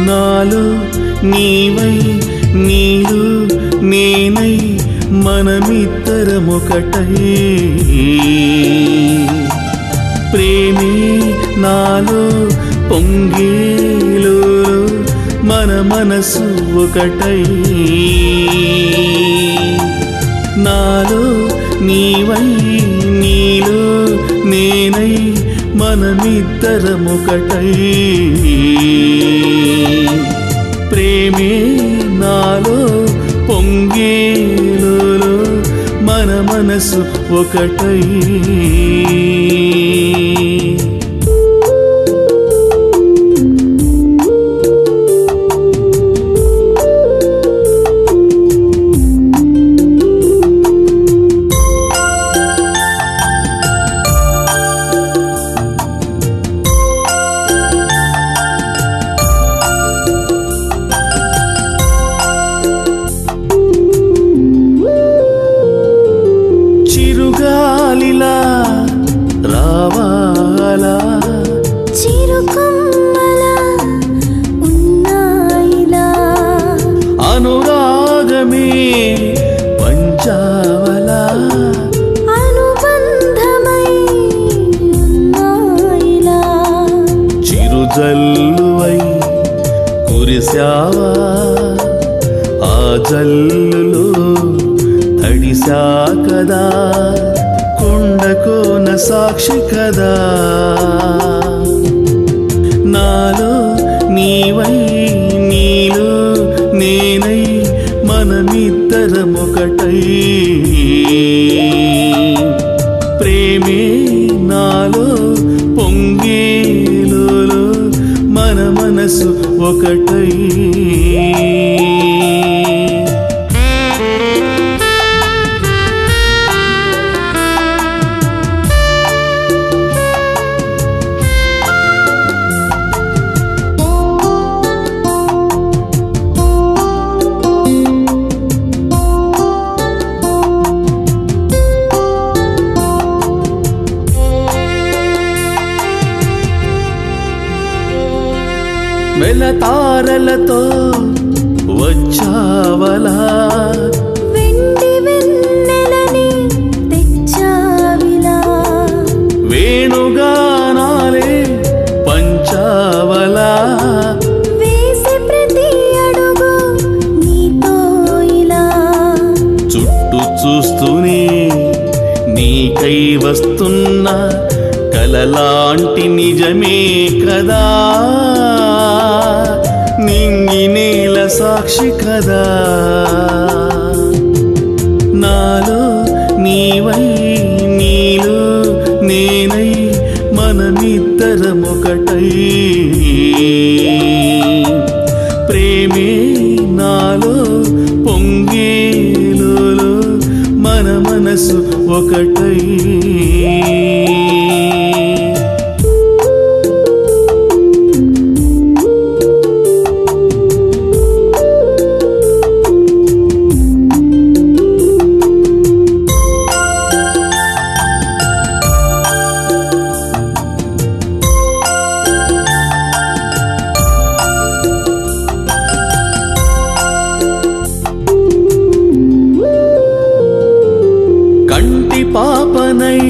నాలో నీవై నీలో నేనై మనమిద్దరమొకటై ప్రేమే నాలో పొంగేలో మన మనసు ఒకటై నాలో నీవై నీలో నేనై మనమిద్దరమొకటై ప్రేమే నాలో పొంగేలో మన మనసు ఒకటై చిరుగాలిలా రావాలా చిరుకొమ్మల ఉన్నాయిలా అనురాగమే పంచావలా అనుబంధమై ఉన్నాయిలా చిరుజల్లువై కురిశావా ఆ జల్లులో తడిసా కదా కొండకోన సాక్షి కదా నాలో నీవై నీలో నేనై మనమిద్దరమొకటై ప్రేమే నాలో పొంగేలో మన మనసు ఒకటై వెలతారలతో వచ్చావలా వెండి వెన్నెలని తెచ్చావిలా వేణుగానాలే పంచావలా వేసే ప్రతి అడుగు నీతో ఇలా చుట్టూ చూస్తూనే నీకై వస్తున్న కలలాంటి నిజమే కదా నింగి నేల సాక్షి కదా నాలో నీవై నీలో నేనై మనమిద్దరమొకటై ప్రేమే నాలో పొంగేలో మన మనసు ఒకటై కంటి పాపనై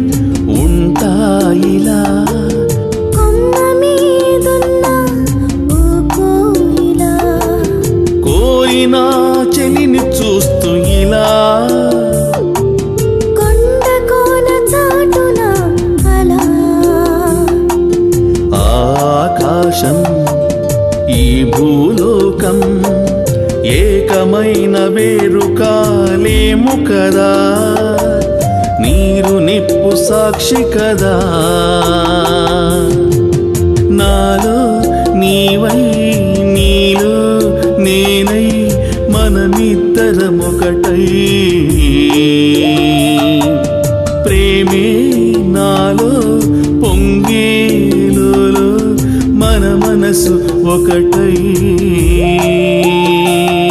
ఉంటాయిలా కొమ్మ మీదున్న ఓ కోయిలా కోరిన చెలిని చూస్తూ ఇలా కొండ కోన చాటున అలా ఆకాశం ఈ భూలోకం ఏకమైన వేరు కాలేము కదా నీరు నిప్పు సాక్షి కదా నాలో నీవై నీలో నేనై మనమిద్దరమొకటై ప్రేమే నాలో పొంగేలో మన మనసు ఒకటై